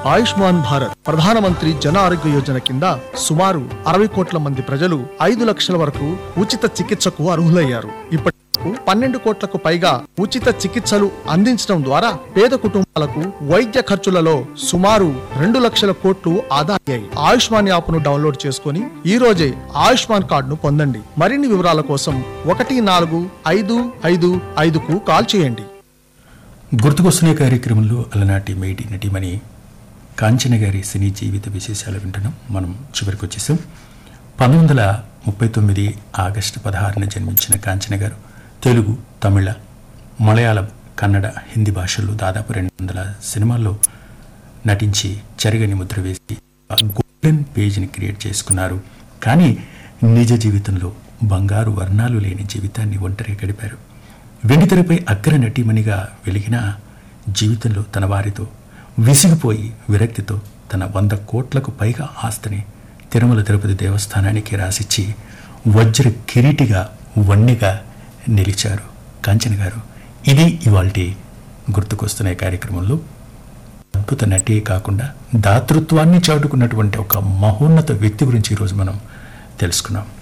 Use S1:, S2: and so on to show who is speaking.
S1: ఆయుష్మాన్ భారత్ ప్రధానమంత్రి జన ఆరోగ్య యోజన కింద సుమారు అరవై కోట్ల మంది ప్రజలు ఐదు లక్షల వరకు ఉచిత చికిత్సకు అర్హులయ్యారు ఇప్పటి వరకు పన్నెండు కోట్లకు పైగా ఉచిత చికిత్సలు అందించడం ద్వారా పేద కుటుంబాలకు వైద్య ఖర్చులలో సుమారు రెండు లక్షల కోట్లు ఆదా అయ్యాయి ఆయుష్మాన్ యాప్ ను డౌన్లోడ్ చేసుకుని ఈ రోజే ఆయుష్మాన్ కార్డును పొందండి మరిన్ని వివరాల కోసం ఒకటి నాలుగు ఐదు ఐదు ఐదుకు కాల్ చేయండి
S2: గుర్తుకొస్తున్న కార్యక్రమంలో అలనాటి మేటి నటిమణి కాంచన గారి సినీ జీవిత విశేషాలు వింటున్నాం మనం చివరికి వచ్చేసాం పంతొమ్మిది వందల ముప్పై తొమ్మిది ఆగస్టు పదహారున జన్మించిన కాంచన గారు తెలుగు తమిళ మలయాళం కన్నడ హిందీ భాషల్లో దాదాపు రెండు వందల సినిమాల్లో నటించి చెరగని ముద్ర వేసి ఆ గోల్డెన్ పేజ్ని క్రియేట్ చేసుకున్నారు కానీ నిజ జీవితంలో బంగారు వర్ణాలు లేని జీవితాన్ని ఒంటరిగా గడిపారు వెండితెరపై అగ్ర నటీమణిగా వెలిగిన జీవితంలో తన వారితో విసిగిపోయి విరక్తితో తన వంద కోట్లకు పైగా ఆస్తిని తిరుమల తిరుపతి దేవస్థానానికి రాసిచ్చి వజ్ర కిరీటిగా వన్నెగా నిలిచారు కాంచన గారు ఇది ఇవాల్టి గుర్తుకొస్తున్న ఈ కార్యక్రమంలో అద్భుత నటే కాకుండా దాతృత్వాన్ని చాటుకున్నటువంటి ఒక మహోన్నత వ్యక్తి గురించి ఈరోజు మనం తెలుసుకున్నాం